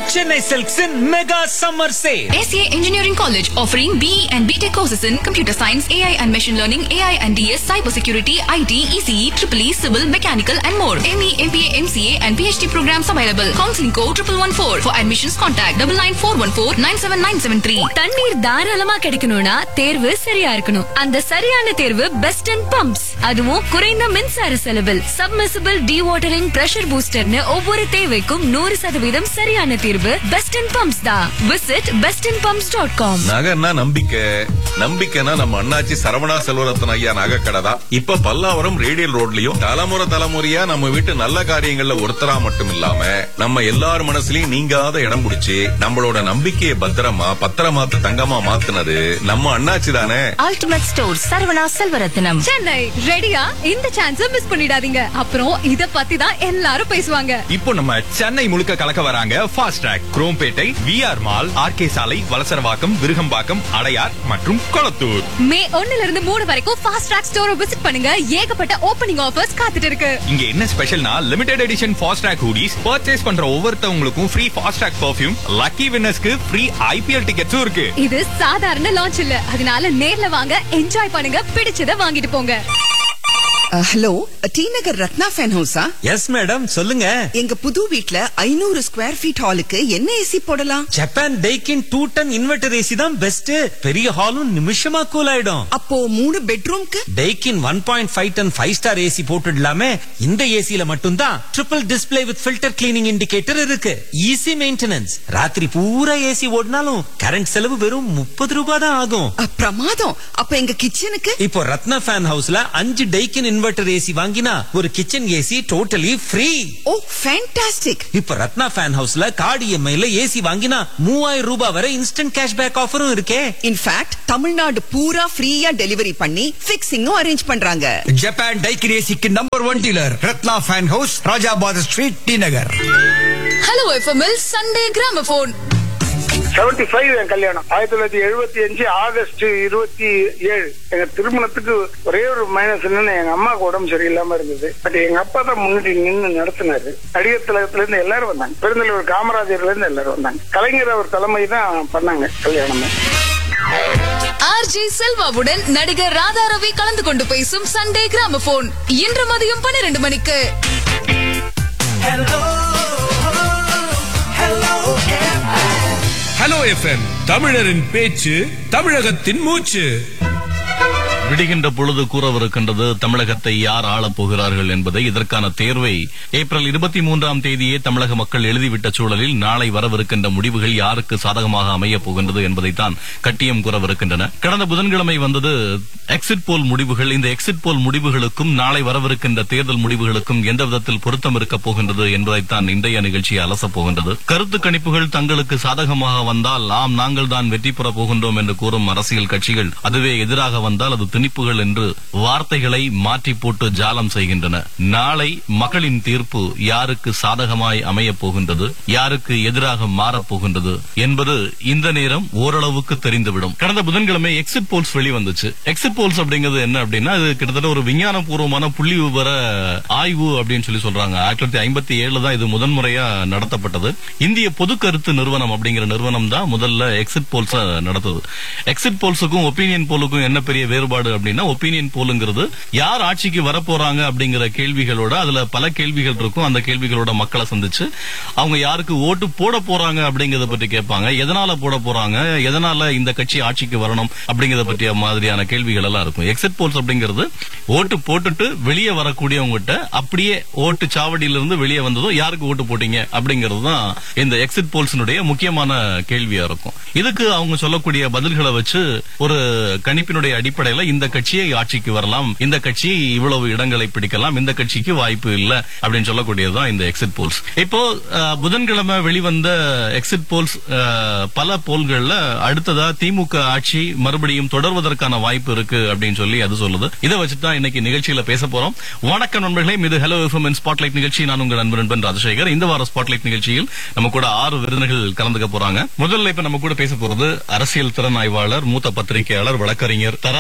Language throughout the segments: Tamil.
Chennai Silks in Mega Summer Sale. SCA Engineering College offering BE and BTech courses in computer science, AI and machine learning, AI and DS, cybersecurity, IT, ECE, EEE, civil, mechanical and more. ME, MBA, MCA and PhD programs available. Counseling code triple one four. For admissions contact double nine four one four nine seven nine seven three. தண்ணீர் தாராளமா கிடைக்கணும்னா தேர்வு சரியா இருக்கணும் அந்த சரியான தேர்வு பெஸ்ட் அண்ட் பம்ப்ஸ் அதுவும் குறைந்த மின்சார செலவில் சப்மர்சிபிள் வாட்டரிங் பிரஷர் பூஸ்டர்னு ஒவ்வொரு தேவைக்கும் நூறு சதவீதம் சரியான தீர்வு பெஸ்ட் அண்ட் பம்ப்ஸ் தான் visit best and bumps dot com நகைன்னா நம்பிக்கை நம்பிக்கைனா நம்ம அண்ணாச்சி சரவணா செல்வரத்ன ஐயா நகை கடை தான் இப்ப பல்லாவரம் ரேடியல் ரோட்லயும் தலைமுறை தலைமுறையா நம்ம வீட்டு நல்ல காரியங்கள்ல ஒருத்தரா மட்டும் இல்லாம நம்ம எல்லார் மனசுலயும் நீங்காத இடம் பிடிச்சி நம்மளோட நம்பிக்கையை பத்திரமா பத்திரமாத்து தங்கமா மாத்துனது நம்ம அண்ணாச்சி தானே அல்டிமேட் ஸ்டோர் சரவணா செல்வரத்னம் சென்னை ரெடியா இந்த சான்ஸ மிஸ் பண்ணிடாதீங்க அப்புறம் இத பத்தி தான் எல்லாரும் பேசுவாங்க இப்போ நம்ம சென்னை முழுக்க கலக்க வராங்க fast track Chromepet VR mall RK Salai Valasaravakkam Virugambakkam Adyar மற்றும் கொளத்தூர் மே ஒண்ணுல இருந்து மூணு வரைக்கும் ஃபாஸ்ட் ட்ராக் ஸ்டோரை விசிட் பண்ணுங்க ஏகப்பட்ட ஓப்பனிங் ஆஃபர்ஸ் காத்துட்டு இருக்கு இங்க என்ன ஸ்பெஷல்னா limited edition fast track hoodies purchase பண்ற ஒவ்வொருத்தவங்களுக்கும் free fast track perfume lucky வின்னர்ஸ்க்கு ஃப்ரீ ஐபிஎல் டிக்கெட்ஸும் இருக்கு இது சாதாரண லான்ச் இல்ல அதனால நேர்ல வாங்க என்ஜாய் பண்ணுங்க பிடிச்சத வாங்கிட்டு போங்க hello T Nagar Ratna fan ஹவுஸா எஸ் மேடம் சொல்லுங்க எங்க புது வீட்ல ஐநூறு ஸ்கொயர் ஃபீட் ஹாலுக்கு என்ன ஏசி போடலாம் Japan Daikin two ton inverter AC தான் பெஸ்ட் பெரிய ஹாலும் நிமிஷமா கூல் ஆயிடும் அப்போ மூணு பெட்ரூம்க்கு Daikin one point five ton five star AC போட்டுடலாமே இந்த ஏசில மட்டும்தான் triple display with filter cleaning indicator இருக்கு ஈஸி மெயின்டெனன்ஸ் ராத்திரி பூரா ஏசி ஓடினாலும் கரண்ட் செலவு வெறும் முப்பது ரூபாய் தான் ஆகும் அ, பிரமாதம் அப்ப எங்க கிச்சனுக்கு இப்போ ரத்னா ஃபேன் ஹவுஸ்ல அஞ்சு டைக்கின் இன்வெர்டர் ஏசி வாங்கினா ஒரு kitchen AC totally free oh fantastic இப்ப ரத்னா ஃபேன் ஹவுஸ்ல கார்டு இஎம்ஐல ஏசி வாங்கினா மூவாயிரம் ரூபாய் வரை இன்ஸ்டன்ட் கேஷ்பேக் ஆஃபரும் இருக்கே இன்ஃபேக்ட் தமிழ்நாடு பூரா ஃப்ரீயா டெலிவரி பண்ணி ஃபிக்ஸிங்கும் அரேஞ்ச் பண்றாங்க ஜப்பான் டைக்கின் ஏசிக்கு number one dealer Ratna fan house Rajabad street T Nagar Hello FML Sunday Gramophone. Seventy five என் கல்யாணம் ஆயிரத்தி தொள்ளாயிரத்தி எழுபத்தி அஞ்சு ஆகஸ்ட் இருபத்தி ஏழு எங்க திருமணத்துக்கு ஒரே ஒரு மைனஸ் என்னன்னு எங்க அம்மாவுக்கு உடம்பு சரியில்லாம இருந்தது பட் எங்க அப்பா தான் முன்னாடி நின்று நடத்தினாரு நடிகர் திலகத்துல இருந்து எல்லாரும் வந்தாங்க பெருந்தலைவர் காமராஜர்ல இருந்து எல்லாரும் வந்தாங்க கலைஞர் அவர் தலைமை தான் பண்ணாங்க கல்யாணமே ஆர்ஜே செல்வாவுடன் நடிகர் ராதா ரவி கலந்து கொண்டு பேசும் சண்டே கிராமபோன் இன்று மதியம் பன்னிரண்டு மணிக்கு ஹலோ எஃப்எம் தமிழரின் பேச்சு தமிழகத்தின் மூச்சு விடுகின்ற பொழுது கூறவிருக்கின்றது தமிழகத்தை யார் ஆளப் போகிறார்கள் என்பதை இதற்கான தேர்வை ஏப்ரல் இருபத்தி மூன்றாம் தேதியே தமிழக மக்கள் எழுதிவிட்ட சூழலில் நாளை வரவிருக்கின்ற முடிவுகள் யாருக்கு சாதகமாக அமையப் போகின்றது என்பதைத்தான் கட்டியம் கூறவிருக்கின்றன கடந்த புதன்கிழமை வந்தது எக்ஸிட் போல் முடிவுகள் இந்த எக்ஸிட் போல் முடிவுகளுக்கும் நாளை வரவிருக்கின்ற தேர்தல் முடிவுகளுக்கும் எந்த விதத்தில் பொருத்தம் இருக்கப் போகின்றது என்பதைத்தான் இன்றைய நிகழ்ச்சி அலசப் போகின்றது கருத்து கணிப்புகள் தங்களுக்கு சாதகமாக வந்தால் ஆம் நாங்கள் தான் வெற்றி பெறப் போகின்றோம் என்று கூறும் அரசியல் கட்சிகள் அதுவே எதிராக வந்தால் அது திணிப்புகள் என்று வார்த்தைகளை மாற்றி போட்டு ஜாலம் செய்கின்றன நாளை மக்களின் தீர்ப்பு யாருக்கு சாதகமாய் அமையப் போகின்றது யாருக்கு எதிராக மாறப் போகின்றது என்பது இந்த நேரம் ஓரளவுக்கு தெரிந்துவிடும் கடந்த புதன்கிழமை எக்ஸிட் போல்ஸ் வெளிவந்துச்சு எக்ஸிட் போல்ஸ் அப்படிங்கிறது என்ன அப்படின்னா இது கிட்டத்தட்ட ஒரு விஞ்ஞான பூர்வமான புள்ளி விவர ஆய்வு அப்படின்னு சொல்லி சொல்றாங்க ஆயிரத்தி தொள்ளாயிரத்தி ஐம்பத்தி ஏழுல தான் இது முதன்முறையா நடத்தப்பட்டது இந்திய பொது கருத்து நிறுவனம் அப்படிங்கிற நிறுவனம் தான் முதல்ல எக்ஸிட் போல்ஸ் நடத்துது எக்ஸிட் போல்ஸுக்கும் ஒப்பீனியன் போலுக்கும் என்ன பெரிய வேறுபாடு அப்படின்னா ஒப்பீனியன் போலுங்கிறது யார் ஆட்சிக்கு வரப்போறாங்க அப்படிங்கிற கேள்விகளோட அதுல பல கேள்விகள் இருக்கும் அந்த கேள்விகளோட மக்களை சந்திச்சு அவங்க யாருக்கு ஓட்டு போட போறாங்க அப்படிங்கறத பற்றி கேட்பாங்க எதனால போட போறாங்க எதனால இந்த கட்சி ஆட்சிக்கு வரணும் அப்படிங்கறத பற்றிய மாதிரியான கேள்விகள் எல்லாம் இருக்கும் எக்ஸிட் போல்ஸ் அப்படிங்கிறது ஓட்டு போட்டுட்டு வெளியே வரக்கூடியவங்ககிட்ட அப்படியே ஓட்டு சாவடியிலிருந்து வெளியே வந்ததும் யாருக்கு ஓட்டு போட்டீங்க அப்படிங்கிறது தான் இந்த எக்ஸிட் போல்ஸினுடைய முக்கியமான கேள்வியா இருக்கும் இதுக்கு அவங்க சொல்லக்கூடிய பதில்களை வச்சு ஒரு கணிப்பினுடைய அடிப்படையில இந்த கட்சியை ஆட்சிக்கு வரலாம் இந்த கட்சி இவ்வளவு இடங்களை பிடிக்கலாம் இந்த கட்சிக்கு வாய்ப்பு இல்ல அப்படின்னு சொல்லக்கூடியதுதான் இந்த எக்ஸிட் போல்ஸ் இப்போ அஹ், புதன்கிழமை வெளிவந்த எக்ஸிட் போல்ஸ் அஹ், பல போல்கள்ல அடுத்ததா திமுக ஆட்சி மறுபடியும் தொடர்வதற்கான வாய்ப்பு இருக்கு அப்படின்னு சொல்லி அது சொல்லுது இதை வச்சுட்டு தான் இன்னைக்கு நிகழ்ச்சியில பேச போறோம் வணக்கம் நண்பர்களே இது ஹலோ எஃப்எம் ஸ்பாட்லைட் நிகழ்ச்சி நான் உங்கள் நண்பர் நண்பன் ராஜசேகர் இந்த வார ஸ்பாட்லைட் நிகழ்ச்சியில் நம்ம கூட ஆறு விருந்தினர்கள் கலந்துக்க போறாங்க முதல்ல இப்ப நம்ம கூட பேச போறது அரசியல் திறன் ஆய்வாளர் மூத்த பத்திரிகையாளர் வழக்கறிஞர் தராசு திரு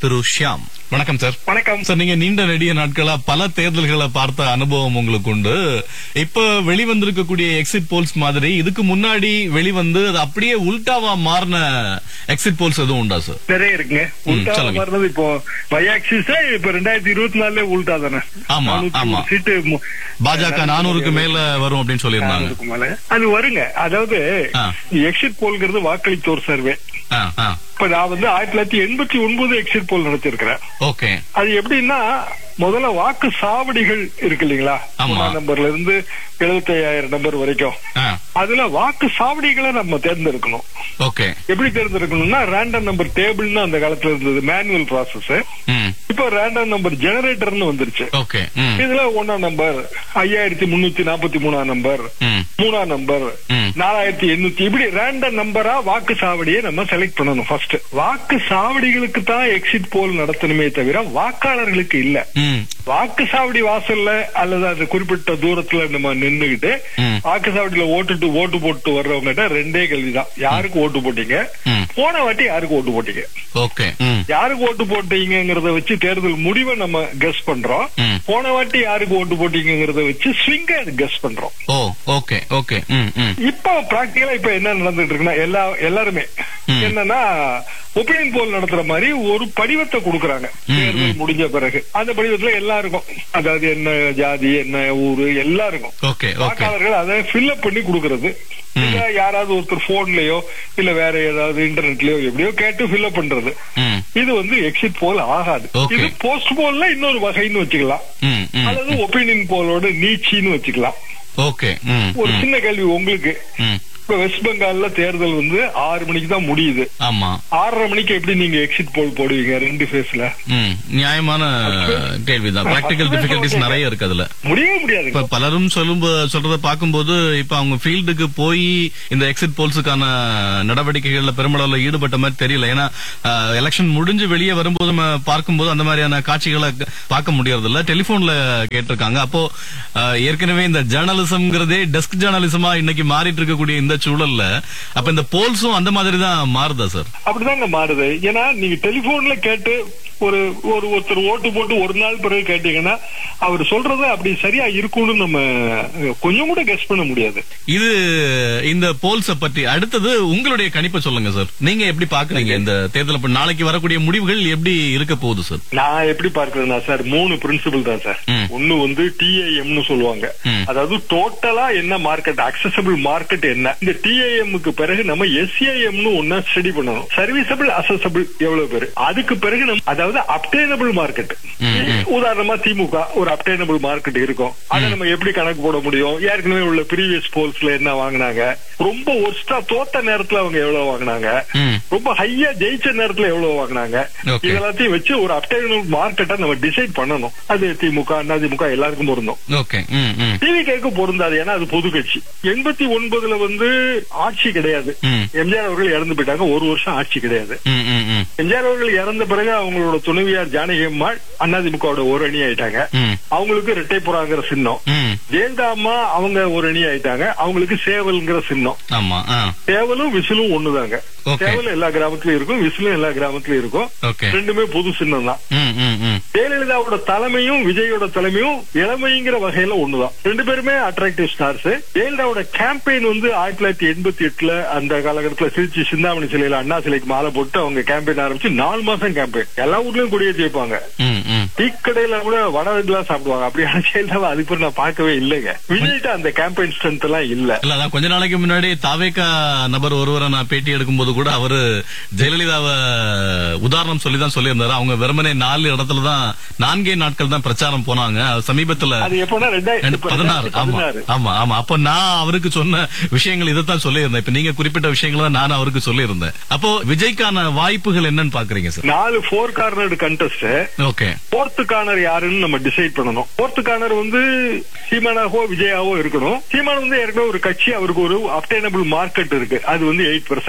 திரு ஷியாம் வணக்கம் சார் வணக்கம் சார் நீங்க நீண்ட நெடிய நாட்களா பல தேர்தல்களை பார்த்த அனுபவம் உங்களுக்கு உண்டு இப்ப வெளிவந்திருக்கக்கூடிய எக்ஸிட் போல்ஸ் மாதிரி இதுக்கு முன்னாடி வெளிவந்து அது அப்படியே உல்டாவா மாறின எக்ஸிட் போல்ஸ் எதுவும் உண்டா சார் நிறைய இருக்குங்க ம், உல்டா சொல்லுங்க. வர்றது இப்போ பயாக்சிஸ் இப்ப ரெண்டாயிரத்தி இருபத்தி நாலுல உல்டா தானே ஆமா, நானூத்தி ஆமா. ஒரு சீட்டு மு- பாஜக நானூறுக்கு மேல வரும் அப்படின்னு சொல்லியிருந்தாங்க நானூறுக்கு மேல. அது வருங்க அதாவது ஆ. எக்ஸிட் போல்ங்கிறது வாக்களித்தோர் சர்வே ஆ, ஆ. இப்ப நான் வந்து ஆயிரத்தி தொள்ளாயிரத்தி எண்பத்தி ஒன்பது எக்ஸிட் போல் நடத்திருக்கிறேன் ஓகே அது எப்படின்னா முதல்ல வாக்கு சாவடிகள் இருக்கு இல்லைங்களா ஆமா. ஒண்ணாம் நம்பர்ல இருந்து எழுபத்தி ஐயாயிரம் நம்பர் வரைக்கும் ஆ, அதுல வாக்கு சாவடிகளை நம்ம தேர்ந்தெடுக்கணும் ஓகே எப்படி தேர்ந்தெடுக்கணும்னா ரேண்டம் நம்பர் டேபிள்னு அந்த காலத்துல இருந்தது மேனுவல் ப்ராசஸ் ம், இப்போ ரேண்டம் நம்பர் ஜெனரேட்டர்னு வந்துருச்சு ஓகே ம், இதுல ஒன்னாம் நம்பர் ஐயாயிரத்தி முன்னூத்தி நாற்பத்தி மூணாம் நம்பர் ம், மூணாம் நம்பர் ம். நாலாயிரத்தி எண்ணூத்தி இப்படி ரேண்டம் நம்பரா வாக்கு சாவடியை நம்ம செலக்ட் பண்ணணும் ஃபர்ஸ்ட் வாக்கு சாவடிகளுக்கு தான் எக்ஸிட் போல் நடத்தணுமே தவிர வாக்காளர்களுக்கு இல்ல ம், வாக்கு சாவடி வாசல்ல அல்லது அந்த குறிப்பிட்ட தூரத்துல நம்ம நின்னுகிட்டு ம். வாக்கு சாவடியில ஓட்டுட்டு ஓட்டு போட்டு வர்றவங்ககிட்ட ரெண்டே கேள்விதான் யாருக்கு ஓட்டு போட்டீங்க ம். போன வாட்டி யாருக்கு ஓட்டு போட்டீங்க ஓகே ம், யாருக்கு ஓட்டு போட்டீங்கிறத வச்சு தேர்தல் முடிவை நம்ம கெஸ் பண்றோம் ம். போன வாட்டி யாருக்கு ஓட்டு போட்டீங்கிறத வச்சு ஸ்விங்க கெஸ் பண்றோம் ஓ ஓகே ஓகே ம், ம், இப்போ பிராக்டிகலா இப்ப என்ன நடந்துட்டு இருக்குன்னா எல்லா எல்லாருமே ம். என்னன்னா ஒப்பீனியன் போல் நடத்துற மாதிரி ஒரு படிவத்தை கொடுக்கறாங்க தேர்தல் முடிஞ்ச பிறகு அந்த படிவத்துல எல்லாருக்கும் அதாவது என்ன ஜாதி என்ன ஊரு எல்லாருக்கும் ஓகே ஓகே வாக்காளர்கள் அதை ஃபில்அப் பண்ணி கொடுக்கறது இல்ல யாராவது ஒருத்தர் போன்லயோ இல்ல வேற ஏதாவது இன்டர்நெட்லயோ எப்படியோ கேட்டு ஃபில்அப் பண்றது ம், இது வந்து எக்ஸிட் போல் ஆகாது Okay. இது போஸ்ட் போல்ல இன்னொரு வகைன்னு வச்சுக்கலாம் ம், ம், அல்லது ஒப்பீனியன் போலோட நீச்சின்னு வச்சுக்கலாம் ஓகே ம், ஒரு ம், சின்ன கேள்வி உங்களுக்கு ம். இப்ப வெஸ்ட் பெங்கால்ல தேர்தல் வந்து ஆறு மணிக்கு தான் முடியுது ஆமா ஆறரை மணிக்கு எப்படி நீங்க எக்ஸிட் போல் போடுவீங்க ரெண்டு ஃபேஸ்ல ம், நியாயமான கேள்விதான் பிராக்டிக்கல் டிஃபிகல்டிஸ் நிறைய இருக்கு அதுல முடியவே முடியாது இப்ப பலரும் சொல்லும் சொல்றத பார்க்கும்போது இப்ப அவங்க ஃபீல்டுக்கு போய் இந்த எக்ஸிட் போல்ஸுக்கான நடவடிக்கைகள்ல பெருமளவுல ஈடுபட்ட மாதிரி தெரியல ஏன்னா எலெக்ஷன் முடிஞ்சு வெளியே வரும்போது நம்ம பார்க்கும்போது அந்த மாதிரியான காட்சிகளை க- பார்க்க முடியறது இல்ல டெலிபோன்ல கேட்டிருக்காங்க அப்போ அஹ், ஏற்கனவே இந்த ஜேர்னலிசம்ங்கிறதே டெஸ்க் ஜேர்னலிசமா இன்னைக்கு மாறிட்டு இருக்கக்கூடிய இந்த சூழல்ல அப்ப இந்த போல்ஸும் அந்த மாதிரி தான் மாறுதா சார் அப்படிதாங்க மாறுது ஏன்னா நீங்க டெலிபோன்ல கேட்டு ஒரு ஒரு ஒருத்தர் ஓட்டு போட்டு ஒரு நாள் பிறகு கேட்டீங்கன்னா அவர் சொல்றது அப்படி சரியா இருக்கும்னு நம்ம அஹ், கொஞ்சம் கூட கெஸ் பண்ண முடியாது இது இந்த போல்ஸ பற்றி அடுத்தது உங்களுடைய கணிப்பை சொல்லுங்க சார் நீங்க எப்படி பாக்குறீங்க இந்த தேர்தல் அப்ப நாளைக்கு வரக்கூடிய முடிவுகள் எப்படி இருக்க போகுது சார் நான் எப்படி பார்க்கிறேன்னா சார் மூணு பிரின்சிபல் தான் சார் ம். ஒன்னு வந்து டிஐஎம்னு சொல்லுவாங்க ம். அதாவது டோட்டலா என்ன மார்க்கெட் அக்சசபிள் மார்க்கெட் என்ன இந்த டிஐஎம்க்கு பிறகு நம்ம எஸ்ஏஎம்னு ஒன்னா ஸ்டடி பண்ணணும் சர்வீசபிள் அசசபிள் எவ்வளவு பேர் அதுக்கு பிறகு நம்ம அதாவது அப்டேனபிள் மார்க்கெட் உதாரணமா திமுக ஒரு அப்டேனபிள் மார்க்கெட் இருக்கும் அதை நம்ம எப்படி கணக்கு போட முடியும் ஏற்கனவே உள்ள ப்ரீவியஸ் போல்ஸ்ல என்ன வாங்குனாங்க ரொம்ப ஒர்ஸ்டா தோத்த நேரத்துல அவங்க எவ்வளவு வாங்குனாங்க ம். ரொம்ப ஹையா ஜெயிச்ச நேரத்துல எவ்வளவு வாங்குனாங்க Okay. இதெல்லாத்தையும் வச்சு ஒரு அப்டேனபிள் மார்க்கெட்டை நம்ம டிசைட் பண்ணணும் அது திமுக அதிமுக எல்லாருக்கும் பொருந்தும் ஓகே ம் ம் டிவிகேக்கு பொருந்தாது ஏன்னா அது பொது கட்சி எண்பத்தி ஒன்பதுல வந்து ஆட்சி கிடையாது ம். எம்ஜிஆர் அவர்கள் இறந்து போயிட்டாங்க ஒரு வருஷம் ஆட்சி கிடையாது ம் ம் ம் எம்ஜிஆர் அவர்கள் இறந்த பிறகு அவங்களோட துணைவியார் ஜானகி அம்மாள் அதிமுகவோட ஒரு அணி ஆயிட்டாங்க ம். அவங்களுக்கு ரெட்டைப்புறாங்கிற சின்னம் ம் ஜெயலலிதா அம்மா அவங்க ஒரு அணி ஆயிட்டாங்க அவங்களுக்கு சேவல்ங்கிற சின்னம் ஆமா ஆ சேவலும் விசிலும் ஒண்ணுதாங்க Okay. சேவல் எல்லா கிராமத்திலயும் இருக்கும் விசிலும் எல்லா கிராமத்திலயும் இருக்கும் Okay. ரெண்டுமே பொது சின்னம் தான் ம் ம் ம் ஜெயலலிதாவோட தலைமையும் விஜயோட தலைமையும் இளமைங்கிற வகையில ஒண்ணுதான் ரெண்டு பேருமே அட்ராக்டிவ் ஸ்டார்ஸ் ஜெயலலிதாவோட கேம்பெயின் வந்து ஆயிரத்தி தொள்ளாயிரத்தி எண்பத்தி எட்டுல அந்த காலகட்டத்துல திருச்சி சிந்தாமணி சிலையில அண்ணா சிலைக்கு மாலை போட்டு அவங்க கேம்பெயின் ஆரம்பிச்சு நாலு மாசம் கேம்பெயின் எல்லா ஊர்லயும் கொடியேற்றி வைப்பாங்க ம் ம் டீ கடையில கூட வடை இதெல்லாம் சாப்பிடுவாங்க அப்படியான ஜெயலலிதா அதுக்கு பிறகு நான் பார்க்கவே இல்லைங்க விஜய்கிட்ட அந்த கேம்பெயின் ஸ்ட்ரென்த் எல்லாம் இல்ல இல்ல அதான் கொஞ்ச நாளைக்கு முன்னாடி தாவேக்கா நபர் ஒருவரை நான் பேட்டி எடுக்கும்போது கூட அவரு ஜெயலலிதாவை உதாரணம் சொல்லி தான் சொல்லியிருந்தாரு அவங்க வெறுமனே நாலு இடத்துல தான் நான்கே நாட்கள் தான் பிரச்சாரம் போனாங்க அது சமீபத்துல அது எப்போனா ரெண்டாயிரத்தி ரெண்டு- பதினாறு ஆமா பதினாறு ஆமா ஆமா அப்ப நான் அவருக்கு சொன்ன விஷயங்கள் இதைத்தான் சொல்லியிருந்தேன் இப்ப நீங்க குறிப்பிட்ட விஷயங்களை தான் நான் அவருக்கு சொல்லியிருந்தேன் அப்போ விஜய்க்கான வாய்ப்புகள் என்னன்னு பாக்குறீங்க சார் நாலு four cornered contest okay fourth corner யாருன்னு நம்ம டிசைட் பண்ணணும் ஃபோர்த்து கார்னர் வந்து சீமானாவோ விஜயாவோ இருக்கணும் சீமான் வந்து ஏற்கனவே ஒரு கட்சி அவருக்கு ஒரு அப்டைனபிள் மார்க்கெட் இருக்கு அது வந்து எயிட் பெர்சென்ட் ஓகே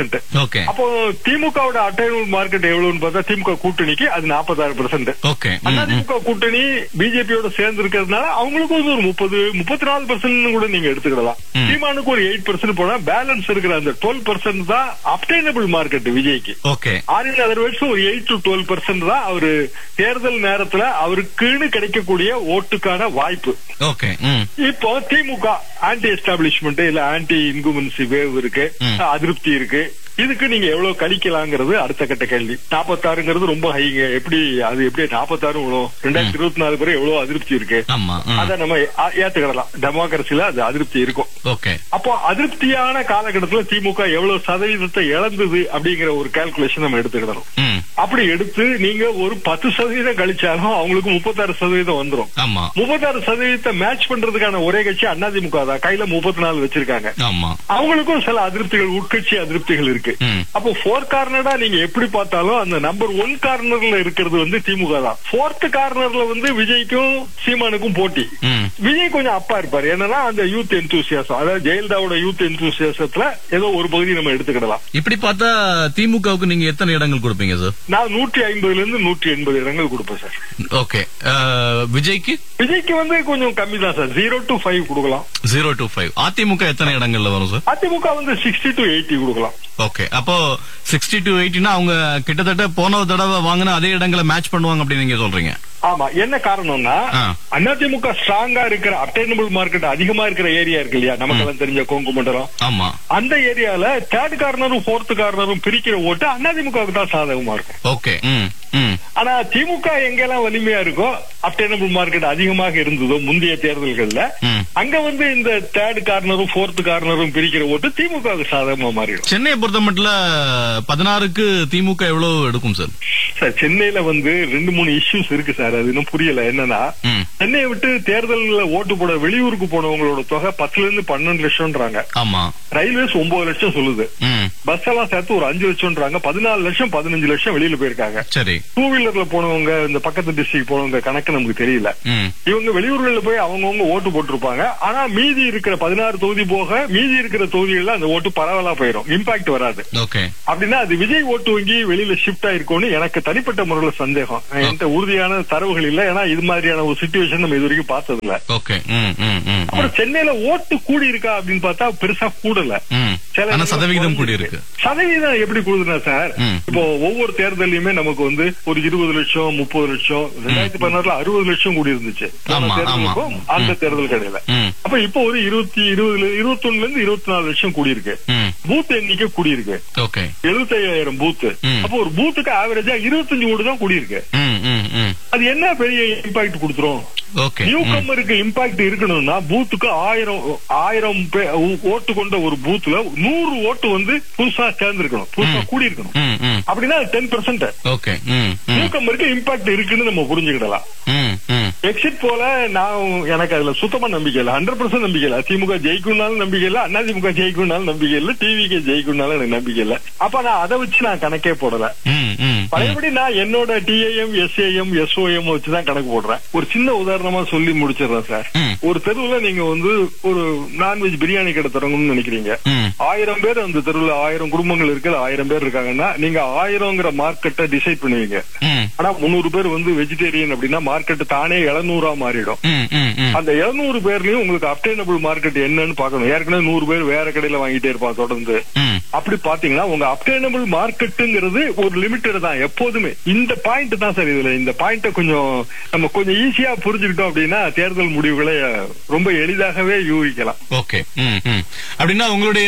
ஓகே அப்போ திமுகவோட அட்டைனூல் மார்க்கெட் எவ்வளவுன்னு பார்த்தா திமுக கூட்டணிக்கு அது நாற்பத்தாறு பெர்சென்ட் ஓகே அதிமுக கூட்டணி பிஜேபியோட சேர்ந்து இருக்கிறதுனால அவங்களுக்கு வந்து ஒரு முப்பது முப்பத்தி நாலு பெர்சென்ட் கூட நீங்க எடுத்துக்கிடலாம் சீமானுக்கு ஒரு எயிட் பெர்சென்ட் போனா பேலன்ஸ் இருக்கிற அந்த டுவெல் பெர்சென்ட் தான் அப்டைனபிள் மார்க்கெட் விஜய்க்கு ஓகே ஆரின் அதர்வைஸ் ஒரு எயிட் டு டுவெல் பெர்சென்ட் தான் அவரு தேர்தல் நேரத்துல அவருக்குன்னு கிடைக்கக்கூடிய ஓட்டுக்கான வாய்ப்பு ஓகே ம் இப்போ திமுக ஆன்டி எஸ்டாப்ளிஷ்மெண்ட் இல்ல ஆன்டி இன்குமென்சி வேவ் இருக்கு அதிருப்தி இருக்கு இதுக்கு நீங்க எவ்வளவு கழிக்கலாங்கிறது அடுத்த கட்ட கேள்வி நாற்பத்தாறுங்கிறது ரொம்ப ஹைங்க எப்படி அது எப்படி நாற்பத்தாறு இவ்வளவு ரெண்டாயிரத்தி இருபத்தி நாலு பேர் எவ்வளவு அதிருப்தி இருக்கு ஆமா ம். அதை நம்ம ஏ- ஏத்துக்கிடலாம் டெமோக்ரஸில அது அதிருப்தி இருக்கும் ஓகே அப்போ அதிருப்தியான காலகட்டத்துல திமுக எவ்வளவு சதவீதத்தை இழந்தது அப்படிங்கிற ஒரு கால்குலேஷன் நம்ம எடுத்துக்கிடணும் ம் அப்படி எடுத்து நீங்க ஒரு பத்து சதவீதம் கழிச்சாலும் அவங்களுக்கு முப்பத்தாறு சதவீதம் வந்துரும் ஆமா முப்பத்தாறு சதவீதத்தை மேட்ச் பண்றதுக்கான ஒரே கட்சி அதிமுக தான் கையில முப்பத்தி நாலு வச்சிருக்காங்க ஆமா அவங்களுக்கும் சில அதிருப்திகள் உட்கட்சி அதிருப்திகள் இருக்கு ம். அப்போ ஃபோர் கார்னரா நீங்க எப்படி பார்த்தாலும் அந்த நம்பர் ஒன் கார்னர்ல இருக்கிறது வந்து திமுக தான் ஃபோர்த் கார்னர்ல வந்து விஜய்க்கும் சீமானுக்கும் போட்டி ம் விஜய் கொஞ்சம் அப்பா இருப்பாரு என்னன்னா அந்த யூத் எந்தூசியாசம் அதாவது ஜெயலலிதாவோட யூத் எந்தூசியாசத்துல ஏதோ ஒரு பகுதி நம்ம எடுத்துக்கிடலாம் இப்படி பார்த்தா திமுகவுக்கு நீங்க எத்தனை இடங்கள் கொடுப்பீங்க சார் நான் நூற்றி ஐம்பதுல இருந்து நூற்றி எண்பது இடங்கள் கொடுப்பேன் சார் ஓகே அஹ், விஜய்க்கு விஜய்க்கு வந்து கொஞ்சம் கம்மி தான் சார் ஜீரோ டு ஃபைவ் கொடுக்கலாம் ஜீரோ டு ஃபைவ் அதிமுக எத்தனை இடங்கள்ல வரும் சார் அதிமுக வந்து சிக்ஸ்டி டு எயிட்டி கொடுக்கலாம் ஓகே அப்போ சிக்ஸ்டி டு எயிட்டினா அவங்க கிட்டத்தட்ட போன தடவை வாங்கின அதே இடங்களை மேட்ச் பண்ணுவாங்க அப்படின்னு நீங்க சொல்றீங்க ஆமா என்ன காரணம்னா ஆ. அதிமுக ஸ்ட்ராங்கா இருக்கிற அப்டைனபிள் மார்க்கெட் அதிகமா இருக்கிற ஏரியா இருக்கு இல்லையா நமக்கெல்லாம் தெரிஞ்ச கொங்கு மண்டலம் ஆமா அந்த ஏரியால தேர்ட் கார்னரும் ஃபோர்த் கார்னரும் பிரிக்கிற ஓட்டு அதிமுகவுக்கு தான் சாதகமா இருக்கும் ஓகே ம் ம் ஆனா திமுக எங்கெல்லாம் வலிமையா இருக்கோ அப்டைனபிள் மார்க்கெட் அதிகமாக இருந்ததோ முந்தைய தேர்தல்கள்ல ம். அங்க வந்து இந்த தேர்ட் கார்னரும் ஃபோர்த் கார்னரும் பிரிக்கிற ஓட்டு திமுகவுக்கு சாதகமா மாறிடும் சென்னையை பொறுத்த மட்டும் பதினாறுக்கு திமுக எவ்வளவு எடுக்கும் சார் சார் சென்னையில வந்து ரெண்டு மூணு இஷ்யூஸ் இருக்கு சார் அது இன்னும் புரியல என்னன்னா ம் சென்னையை விட்டு தேர்தல்ல ஓட்டு போட வெளியூருக்கு போனவங்களோட தொகை பத்துல இருந்து பன்னெண்டு லட்சம்ன்றாங்க ஆமா ரயில்வேஸ் ஒன்பது லட்சம் சொல்லுது ம் பஸ் எல்லாம் சேர்த்து ஒரு அஞ்சு லட்சம்ன்றாங்க பதினாலு லட்சம் பதினஞ்சு லட்சம் வெளியில போயிருக்காங்க சரி டூ வீலர்ல போனவங்க இந்த பக்கத்து டிஸ்ட்ரிக்ட் போனவங்க கணக்கு நமக்கு தெரியல ம் இவங்க வெளியூர்கள்ல போய் அவங்கவங்க ஓட்டு போட்டிருப்பாங்க ஆனா மீதி இருக்கிற பதினாறு தொகுதி போக மீதி இருக்கிற தொகுதிகள்ல அந்த ஓட்டு பரவலா போயிடும் இம்பாக்ட் வராது ஓகே அப்படின்னா அது விஜய் ஓட்டு வங்கி வெளியில ஷிஃப்ட் ஆயிருக்கும்னு எனக்கு தனிப்பட்ட முறையில சந்தேகம் என்கிட்ட உறுதியான தரவுகள் இல்ல ஏன்னா இது மாதிரியான ஒரு சுச்சுவேஷன் நம்ம இது வரைக்கும் பார்த்தது இல்ல ஓகே ம் ம் ம் அப்புறம் சென்னையில ஓட்டு கூடி இருக்கா அப்படின்னு பார்த்தா பெருசா கூடல ம் சில ஆனா இடத்துல சதவிகிதம் கூடி குறைஞ்சிருக்கு. இருக்கு சதவீதம் எப்படி கூடுதுன்னா சார் ம். இப்போ ஒவ்வொரு தேர்தலையுமே நமக்கு வந்து ஒரு இருபது லட்சம் முப்பது லட்சம் ரெண்டாயிரத்தி பதினாறுல அறுபது லட்சம் கூடி இருந்துச்சு போன ஆமா, தேர்தலுக்கும் ஆமா. அந்த ம். தேர்தல் கடையில ம் அப்ப இப்போ ஒரு இருபத்தி இருபதுல இருபத்தொன்னுல இருந்து இருபத்தி நாலு லட்சம் கூடி இருக்கு ம் பூத் எண்ணிக்கை கூடி இருக்கு ஓகே எழுபத்தையாயிரம் பூத் ம். அப்போ ஒரு பூத்துக்கு ஆவரேஜா இருபத்தஞ்சு ஓட்டு தான் கூடி இருக்கு ம் ம் ம் அது என்ன பெரிய இம்பாக்ட் கொடுத்துரும் ஓகே நியூ ம் கம்மருக்கு இம்பாக்ட் இருக்கணும்னா பூத்துக்கு ஆயிரம் ஆயிரம் பே- ஓட்டு கொண்ட ஒரு பூத்ல நூறு ஓட்டு வந்து புதுசா சேர்ந்திருக்கணும் புதுசா கூடி இருக்கணும் ம் ம் அப்படின்னா டென் பெர்சென்ட் ஓகே ம் நியூ ம் கம்மருக்கு இம்பாக்ட் இருக்குன்னு நம்ம புரிஞ்சுக்கிடலாம் ம் ம் எக்ஸிட் போல நான் எனக்கு அதுல சுத்தமா நம்பிக்கை இல்ல ஹண்ட்ரட் பர்சன்ட் நம்பிக்கை இல்ல திமுக ஜெயிக்கும்னாலும் நம்பிக்கை இல்ல அண்ணா திமுக ஜெயிக்கும்னாலும் நம்பிக்கை இல்ல டிவிக்கு ஜெயிக்கும்னாலும் எனக்கு நம்பிக்கை இல்ல அப்ப நான் அதை வச்சு நான் கணக்கே போடல ம் ம் பழையபடி நான் என்னோட டிஏஎம் எஸ்ஏஎம் எஸ்ஓஎம் வச்சுதான் கணக்கு போடுறேன் ஒரு சின்ன உதாரணமா சொல்லி முடிச்சிடுறேன் சார் ம். ஒரு தெருவுல நீங்க வந்து ஒரு நான்வெஜ் பிரியாணி கடை தொடங்கணும்னு நினைக்கிறீங்க ம் ஆயிரம் பேர் அந்த தெருவுல ஆயிரம் குடும்பங்கள் இருக்கு ஆயிரம் பேர் இருக்காங்கன்னா நீங்க ஆயிரங்கிற மார்க்கெட்டை டிசைட் பண்ணுவீங்க ம் ஆனா முந்நூறு பேர் வந்து வெஜிடேரியன் அப்படின்னா மார்க்கெட் தானே எழுநூறா மாறிடும் ம் ம் ம் அந்த எழுநூறு பேர்லயும் உங்களுக்கு அப்டைனபிள் மார்க்கெட் என்னன்னு பார்க்கணும் ஏற்கனவே நூறு பேர் வேற கடையில வாங்கிட்டே இருப்பான் தொடர்ந்து ம் அப்படி பாத்தீங்கன்னா உங்க அப்டைனபிள் மார்க்கெட்டுங்கிறது ஒரு லிமிட்டட் தான் எப்போதுமே இந்த பாயிண்ட் தான் சார் இதுல இந்த பாயிண்ட கொஞ்சம் நம்ம கொஞ்சம் ஈஸியா புரிஞ்சுக்கிட்டோம் அப்படின்னா தேர்தல் முடிவுகளை ரொம்ப எளிதாகவே யூகிக்கலாம் ஓகே ம் ம் அப்படின்னா உங்களுடைய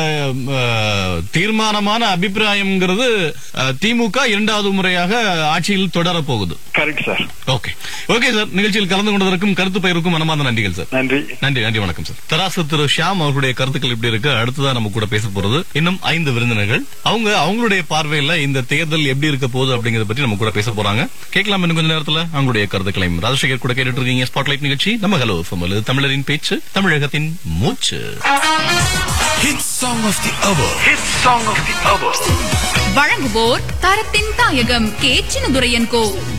அஹ், தீர்மானமான அபிப்பிராயம்ங்கிறது அஹ், திமுக இரண்டாவது முறையாக ஆட்சியில் தொடரப் போகுது correct sir okay okay sir நிகழ்ச்சியில் கலந்து கொண்டதற்கும் கருத்து பயிருக்கும் மனமார்ந்த நன்றிகள் சார் நன்றி நன்றி நன்றி வணக்கம் சார் தராசு திரு ஷியாம் அவர்களுடைய கருத்துக்கள் இப்படி இருக்கு அடுத்ததான் நம்ம கூட பேச போறது இன்னும் ஐந்து விருந்தினர்கள் அவங்க அவங்களுடைய பார்வையில இந்த தேர்தல் எப்படி இருக்க போகுது அப்படிங்கறத பற்றி நம்ம கூட பேச போறாங்க கேட்கலாம் இன்னும் கொஞ்ச நேரத்துல அவங்களுடைய கருத்துக்களையும் ராஜசேகர் கூட கேட்டுட்டு இருக்கீங்க ஸ்பாட்லைட் நிகழ்ச்சி நம்ம ஹலோ இது தமிழரின் பேச்சு தமிழகத்தின் மூச்சு Hit song of the hour. Hit song of the hour. வழங்குவோர் தரத்தின் தாயகம் கே சின்னதுரையன் கோ